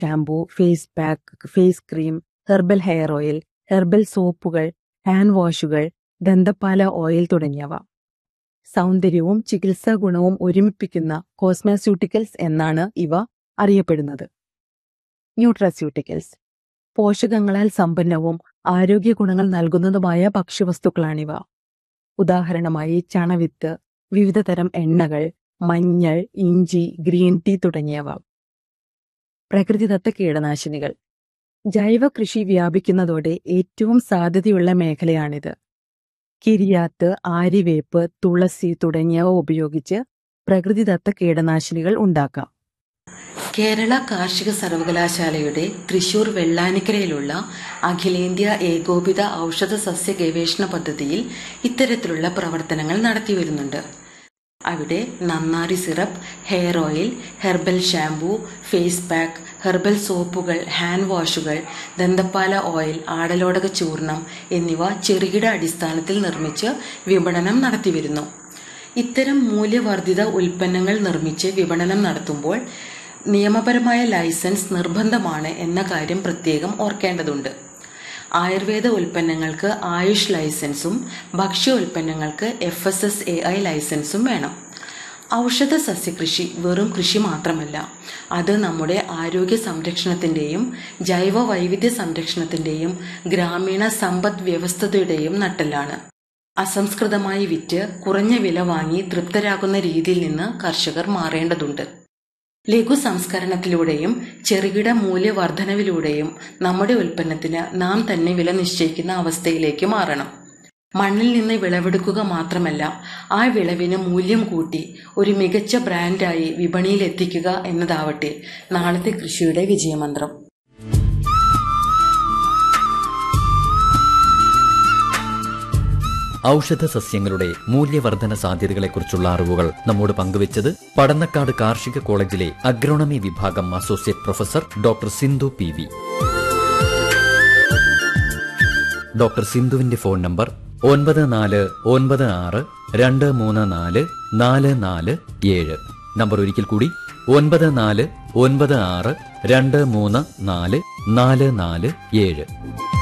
shampoo face pack face cream herbal hair oil herbal സോപ്പുകൾ hand വാഷുകൾ ദന്തപാല oil തുടങ്ങിയവ സൗന്ദര്യവും ചികിത്സാ ഗുണവും ഒരുമിപ്പിക്കുന്ന കോസ്മാസ്യൂട്ടിക്കൽസ് എന്നാണ് ഇവ അറിയപ്പെടുന്നത് ന്യൂട്രാസ്യൂട്ടിക്കൽസ് പോഷകങ്ങളാൽ സമ്പന്നവും ആരോഗ്യ ഗുണങ്ങൾ നൽകുന്നതുമായ ഭക്ഷ്യവസ്തുക്കളാണിവ ഉദാഹരണമായി ചണവിത്ത് വിവിധ തരം എണ്ണകൾ മഞ്ഞൾ ഇഞ്ചി ഗ്രീൻ ടീ തുടങ്ങിയവ പ്രകൃതിദത്ത കീടനാശിനികൾ ജൈവ കൃഷി വ്യാപിക്കുന്നതോടെ ഏറ്റവും സാധ്യതയുള്ള മേഖലയാണിത് കിരിയാത്ത് ആര്യവേപ്പ് തുളസി തുടങ്ങിയവ ഉപയോഗിച്ച് പ്രകൃതിദത്ത കീടനാശിനികൾ ഉണ്ടാക്കാം കേരള കാർഷിക സർവകലാശാലയുടെ തൃശൂർ വെള്ളാനിക്കരയിലുള്ള അഖിലേന്ത്യാ ഏകോപിത ഔഷധ സസ്യ ഗവേഷണ പദ്ധതിയിൽ ഇത്തരത്തിലുള്ള പ്രവർത്തനങ്ങൾ നടത്തിവരുന്നുണ്ട് അവിടെ നന്നാരി syrup hair oil herbal shampoo face pack herbal സോപ്പുകൾ ഹാൻഡ് വാഷുകൾ ദന്തപ്പാല ഓയിൽ ആടലോടക ചൂർണം എന്നിവ ചെറുകിട അടിസ്ഥാനത്തിൽ നിർമ്മിച്ച് വിപണനം നടത്തിവരുന്നു ഇത്തരം മൂല്യവർദ്ധിത ഉൽപ്പന്നങ്ങൾ നിർമ്മിച്ച് വിപണനം നടത്തുമ്പോൾ നിയമപരമായ ലൈസൻസ് നിർബന്ധമാണ് എന്ന കാര്യം പ്രത്യേകം ഓർക്കേണ്ടതുണ്ട് ആയുർവേദ ഉൽപ്പന്നങ്ങൾക്ക് ആയുഷ് ലൈസൻസും ഭക്ഷ്യ ഉൽപ്പന്നങ്ങൾക്ക് F S S A I ലൈസൻസും വേണം ഔഷധ സസ്യകൃഷി വെറും കൃഷി മാത്രമല്ല അത് നമ്മുടെ ആരോഗ്യ സംരക്ഷണത്തിന്റെയും ജൈവ വൈവിധ്യ സംരക്ഷണത്തിന്റെയും ഗ്രാമീണ സമ്പദ് വ്യവസ്ഥതയുടെയും നട്ടെല്ലാണ് അസംസ്കൃതമായി വിറ്റ് കുറഞ്ഞ വില വാങ്ങി തൃപ്തരാകുന്ന രീതിയിൽ നിന്ന് കർഷകർ മാറേണ്ടതുണ്ട് ലഘു സംസ്കരണത്തിലൂടെയും ചെറുകിട മൂല്യവർദ്ധനവിലൂടെയും നമ്മുടെ ഉൽപ്പന്നത്തിന് നാം തന്നെ വില നിശ്ചയിക്കുന്ന അവസ്ഥയിലേക്ക് മാറണം മണ്ണിൽ നിന്ന് വിളവെടുക്കുക മാത്രമല്ല ആ വിളവിന് മൂല്യം കൂട്ടി ഒരു മികച്ച ബ്രാൻഡായി വിപണിയിൽ എത്തിക്കുക എന്നതാവട്ടെ നാളത്തെ കൃഷിയുടെ വിജയമന്ത്രം ഔഷധ സസ്യങ്ങളുടെ മൂല്യവർദ്ധന സാധ്യതകളെക്കുറിച്ചുള്ള അറിവുകൾ നമ്മോട് പങ്കുവച്ചത് പടന്നക്കാട് കാർഷിക കോളേജിലെ അഗ്രോണമി വിഭാഗം associate professor doctor Sindhu P V doctor സിന്ധുവിന്റെ ഫോൺ നമ്പർ ഒൻപത് നാല് ഒൻപത് ആറ് രണ്ട് മൂന്ന് നാല് നാല് നാല് ഏഴ് നമ്പർ ഒരിക്കൽ കൂടി ഒൻപത് നാല് ഒൻപത് ആറ് രണ്ട് മൂന്ന് നാല് നാല് നാല് ഏഴ്